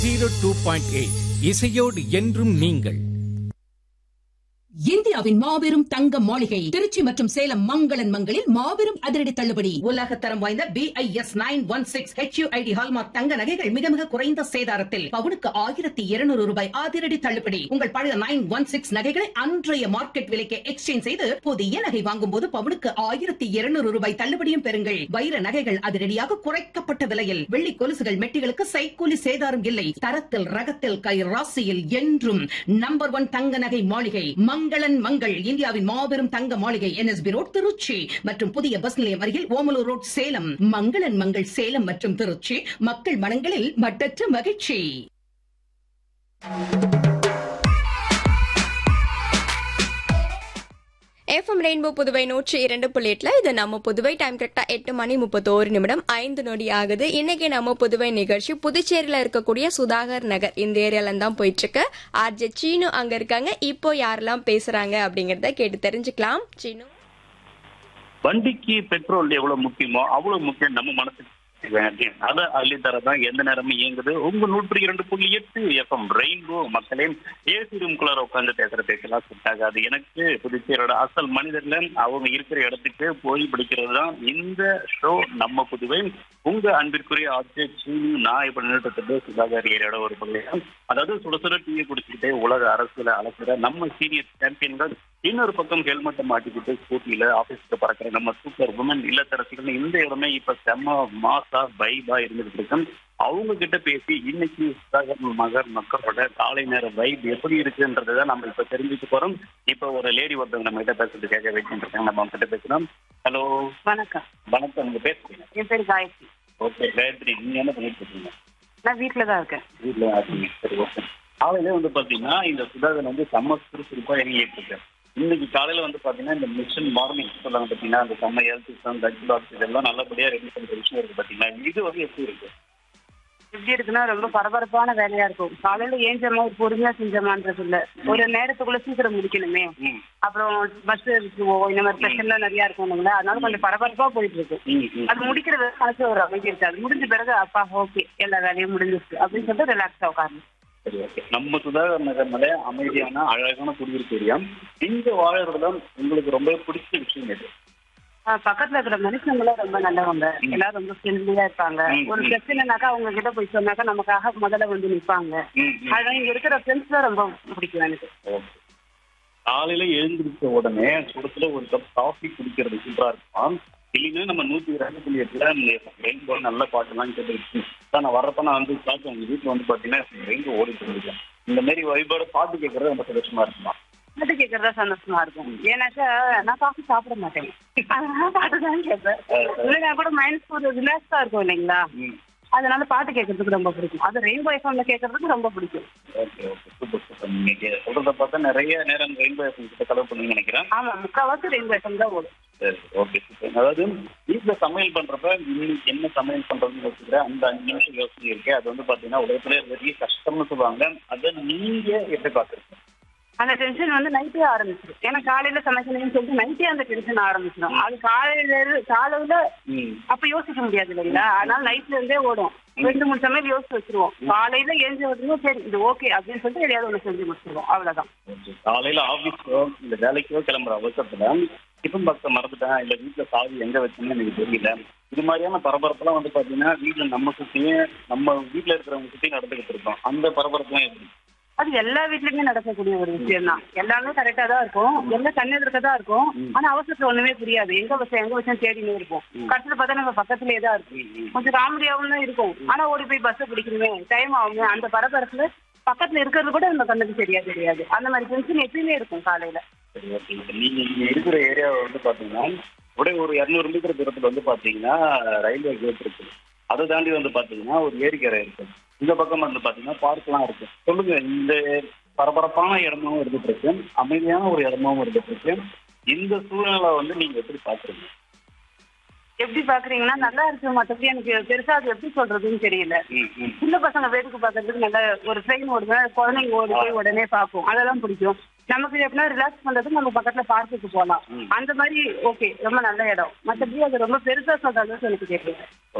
Zero two point eight இசையோடு என்றும் நீங்கள் இந்தியாவின் மாபெரும் தங்க மாளிகை திருச்சி மற்றும் சேலம் மங்களன் மங்களில் மாபெரும் அதிரடி தள்ளுபடி உலக தரம் வாய்ந்த B I S nine one six HUID hallmark தங்க நகைகள் மிக மிக குறைந்த சேதாரத்தில் பவுனுக்கு ஆயிரத்தி இருநூறு ரூபாய் அதிரடி தள்ளுபடி உங்கள் பழைய நைன் ஒன் சிக்ஸ் நகைகளை அன்றைய மார்க்கெட் விலைக்கு எக்ஸ்சேஞ்ச் செய்து புதிய நகை வாங்கும் போது பவுனுக்கு ஆயிரத்தி இருநூறு ரூபாய் தள்ளுபடியும் பெறுங்கள் வைர நகைகள் அதிரடியாக குறைக்கப்பட்ட விலையில் வெள்ளி கொலுசுகள் மெட்டிகளுக்கு சைக்கூலி சேதாரம் இல்லை தரத்தில் ரகத்தில் கை ராசியில் என்றும் நம்பர் ஒன் தங்க நகை மாளிகை மங்களன் மங்கள் இந்தியாவின் மாபெரும் தங்க மாளிகை என்எஸ்பி ரோட் திருச்சி மற்றும் புதிய பஸ் நிலையம் அருகில் ஓமலூர் ரோட் சேலம் மங்களன் மங்கள் சேலம் மற்றும் திருச்சி மக்கள் மனங்களில் மட்டற்ற மகிழ்ச்சி எஃப்எம் ரெயின்போ புதுவை நூற்றி இரண்டு புள்ளி எட்டுல இது நம்ம புதுவை டைம் கரெக்டா எட்டு மணி முப்பத்தோரு நிமிடம் ஐந்து நொடி ஆகுது இன்னைக்கு நம்ம புதுவை நிகழ்ச்சி புதுச்சேரியில இருக்கக்கூடிய சுதாகர் நகர் இந்த ஏரியால தான் போயிட்டு இருக்கு ஆர்ஜே சீனு அங்க இருக்காங்க இப்போ யாரெல்லாம் பேசுறாங்க அப்படிங்கறத கேட்டு தெரிஞ்சுக்கலாம் சீனு வண்டிக்கு பெட்ரோல் எவ்வளவு முக்கியமோ அவ்வளவு முக்கியம் நம்ம மனசுக்கு வேண்டிய அதை அள்ளித்தரதான் எந்த நேரமும் இயங்குது உங்க நூற்றி இரண்டு புள்ளி எட்டு எஃப்எம் ரெயின்போ மக்களே ஏசி ரூம்குள்ளார உட்காந்து பேசுற பேசலாம் செட் ஆகாது எனக்கு புதுச்சேரியோட அசல் மனிதர்ல அவங்க இருக்கிற இடத்துக்கு போய் பிடிக்கிறது தான் இந்த ஷோ நம்ம புதுவை உங்க அன்பிற்குரிய ஆப்ஜெக்ட் சீனு நான் இப்ப நின்றுட்டு சுதாகர் ஏரியோட ஒரு பகுதியா அதாவது சுட சுட டீயை குடிச்சுக்கிட்டே உலக அரசியல அலசுற நம்ம சீனியர் சாம்பியன்கள் இன்னொரு பக்கம் ஹெல்மெட்டை மாட்டிக்கிட்டு ஸ்கூட்டியில ஆபீஸ்க்கு பறக்கிற நம்ம சூப்பர் உமன் இல்லத்தரசிகள் இந்த இடமே இப்ப செம்ம மாசா வைபா இருந்துகிட்டு இருக்கும் அவங்க கிட்ட பேசி இன்னைக்கு சுதாகர் மகர் மக்களோட காலை நேர வைப் எப்படி இருக்குன்றதை தான் நம்ம இப்ப தெரிஞ்சுக்க போறோம் இப்ப ஒரு லேடி ஒருத்தவங்க நம்ம கிட்ட பேசுறது கேட்க வெயிட் இருக்காங்க நம்ம அவங்க கிட்ட பேசுறோம் ஹலோ வணக்கம் வணக்கம் உங்க பேர் சொல்லுங்க. என் பேர் காயத்ரி ஓகே காயத்ரி நீங்க என்ன பண்ணிட்டு இருக்கீங்க நான் வீட்டில் தான் இருக்கேன் வீட்டுல இருக்கீங்க சரி ஓகே காலையில வந்து பாத்தீங்கன்னா இந்த சுதாகர் வந்து செம்ம சுறுசுறுப்பா இறங்கிட்டு இருக்கு இன்னைக்கு காலையில வந்து பாத்தீங்கன்னா இந்த மிஷன் மார்னிங் சொல்றாங்க பாத்தீங்கன்னா அந்த செம்ம ஹெல்த் சிஸ்டம் டச் பாக்ஸ் இதெல்லாம் நல்லபடியா ரெடி பண்ற விஷயம் இருக்கு பாத்தீங்களா இது வந்து எப்படி இருக்கு எப்படி இருக்குன்னா ரொம்ப பரபரப்பான வேலையா இருக்கும் காலையில ஏஞ்சமா ஒரு பொறுமையா செஞ்சோமான்றது இல்ல ஒரு நேரத்துக்குள்ள சீக்கிரம் முடிக்கணுமே ம் அப்புறம் பஸ் விட்டுருவோம் இந்த மாதிரி பிரச்சனைலாம் நிறைய இருக்கும் இல்லைங்களா அதனால கொஞ்சம் பரபரப்பா போயிட்டு இருக்கு ம் ம் அது முடிக்கிற வரை மனசு ஒரு அமைதி இருக்கு அது முடிஞ்ச பிறகு அப்பா ஓகே எல்லா வேலையும் முடிஞ்சிருக்கு அப்படின்னு சொல்லிட்டு ரிலாக்ஸா உட்காரணும் சரி ஓகே நம்ம சுதாகர் நகர்னால அமைதியான அழகான குடியிருப்பு ஏரியா இங்க வாழறதுல உங்களுக்கு ரொம்ப பிடிச்ச விஷயம் எது ஆஹ் பக்கத்துல இருக்கிற மனுஷங்களும் ரொம்ப நல்லவங்க எல்லாரும் ரொம்ப ஃப்ரெண்ட்லியா இருப்பாங்க ம், ஒரு ம். பிரச்சனைனாக்கா அவங்க கிட்ட போய் சொன்னாக்கா நமக்காக முதல்ல வந்து நிப்பாங்க ம் ம் அதனால இங்க இருக்கிற ஃப்ரெண்ட்ஸ் தான் ரொம்ப பிடிக்கும் எனக்கு ஓகே. காலையில எழுந்திருச்ச உடனே சுடத்துல ஒரு கப் காஃபி குடிக்கிறது சூப்பரா இருக்கும் இல்லைன்னா நம்ம நூத்தி ரெண்டு புள்ளி எட்டுல ரெயின்போ நல்ல பாட்டுலாம் கேட்டு நான் வர்றப்ப நான் வந்து பார்த்தேன் உங்க வீட்டுல வந்து பாத்தீங்கன்னா ரெயின்போ ஓடிட்டு இருந்துச்சு இந்த மாதிரி வைபோட பாட்டு கேட்கறது ரொம்ப சந்தோஷமா இருக்குமா பாட்டு கேட்கறதா சந்தோஷமா இருக்கும் ஏன்னாக்கா நான் காஃபி சாப்பிட மாட்டேன் அதனால பாட்டு தான் கேட்பேன் இல்லைன்னா கூட மைண்ட்ஸ் ஒரு ரிலாக்ஸா இருக்கும் இல்லைங்களா ம் அதனால பாட்டு கேட்கறதுக்கு ரொம்ப பிடிக்கும் அது ரெயின்போ எஃப்எம்ல கேட்கறதுக்கு ரொம்ப பிடிக்கும் ஓகே ஓகே சூப்பர் சூப்பர் நீங்க சொல்றத பார்த்தா நிறைய நேரம் ரெயின்போ எஃப்எம் கிட்ட கலவு பண்ணுன்னு நினைக்கிறேன் ஆமா முக்கால்வாசி ரெயின்போ எஃப்எம் தான் ஓடும் சரி ஓகே சூப்பர் அதாவது வீட்டுல சமையல் பண்றப்ப இன்னைக்கு என்ன சமையல் பண்றதுன்னு யோசிக்கிறேன் அந்த அஞ்சு நிமிஷம் யோசனை இருக்கு அது வந்து பாத்தீங்கன்னா உலகத்துல பெரிய கஷ்டம்னு சொல்லுவாங்க அதை நீங்க எப்படி பாக்குறீங்க அந்த டென்ஷன் வந்து நைட்டே ஆரம்பிச்சிடும் ஏன்னா காலையில சமைக்கணும்னு சொல்லிட்டு நைட்டே அந்த டென்ஷன் ஆரம்பிச்சிடும் அது காலையில இரு- காலையில ம் அப்ப யோசிக்க முடியாது இல்லைங்களா அதனால நைட்ல இருந்தே ஓடும் ரெண்டு மூணு சமையல் யோசிச்சு வச்சிருவோம் காலையில ஏஞ்சி உடனே சரி இது ஓகே அப்படின்னு சொல்லிட்டு எதையாவது ஒண்ணு செஞ்சு முடிச்சிருவோம் அவ்வளவுதான் ஓகே. காலையில ஆபீஸ்க்கோ இல்ல வேலைக்கோ கிளம்புற அவசரத்துல டிஃபன் பாக்ஸை மறந்துட்டேன் இல்ல வீட்டுல சாவி எங்க வச்சேன்னு எனக்கு தெரியல இது மாதிரியான பரபரப்பெல்லாம் வந்து பாத்தீங்கன்னா வீட்டுல நம்ம சுத்தியும் நம்ம வீட்டுல இருக்கிறவங்க சுத்தியும் நடந்துகிட்டு இருக்கோம் அந்த பரபரப்புலாம் எப்படி அது எல்லா வீட்லயுமே நடக்கக்கூடிய ஒரு விஷயம் தான் எல்லாமே கரெக்டா தான் இருக்கும் எல்லாம் கண்ணெதிர்க்க தான் இருக்கும் ஆனா அவசரத்துல ஒண்ணுமே புரியாது எங்க வச்சோம் எங்க வச்சோம் தேடினே இருப்போம் கடைசியில பார்த்தா நம்ம பக்கத்துலயே தான் இருக்கும் கொஞ்சம் காமெடியாவும் தான் இருக்கும் ஆனா ஓடி போய் பஸ் பிடிக்கணுமே டைம் ஆகுமே அந்த பரபரப்புல பக்கத்துல இருக்கிறது கூட நம்ம கண்ணுக்கு சரியா தெரியாது அந்த மாதிரி டென்ஷன் எப்பயுமே இருக்கும் காலையில சரி ஓகே இப்ப நீங்க இங்க இருக்கிற ஏரியாவை வந்து பாத்தீங்கன்னா அப்படியே ஒரு இரநூறு மீட்டர் தூரத்துல வந்து பாத்தீங்கன்னா ரயில்வே கேட் இருக்கு அதை தாண்டி வந்து பாத்தீங்கன்னா ஒரு ஏரிக்கரை இருக்கு இந்த பக்கம் வந்து பாத்தீங்கன்னா பார்க்லாம் இருக்கு சொல்லுங்க இந்த பரபரப்பான இடமும் இருந்துட்டு இருக்கு அமைதியான ஒரு இடமும் இருந்துட்டு இருக்கு இந்த சூழ்நிலை வந்து நீங்க எப்படி பாக்குறீங்க எப்படி பாக்குறீங்கன்னா நல்லா இருக்கு மத்தபடி எனக்கு பெருசா அது எப்படி சொல்றதுன்னு தெரியல ம், ம். சின்ன பசங்க வேடிக்கை பார்க்கறதுக்கு நல்ல ஒரு ட்ரெயின் ஓடுங்க குழந்தைங்க ஓடி போய் உடனே பார்க்கும் அதெல்லாம் பிடிக்கும் நமக்கு எப்படின்னா ரிலாக்ஸ் பண்றதுக்கு நம்ம பக்கத்துல பார்க்குக்கு போகலாம் அந்த மாதிரி ஓகே ரொம்ப நல்ல இடம் மத்தபடி அது ரொம்ப பெருசா சொல்ற அளவுக்கு எனக்கு தெரியல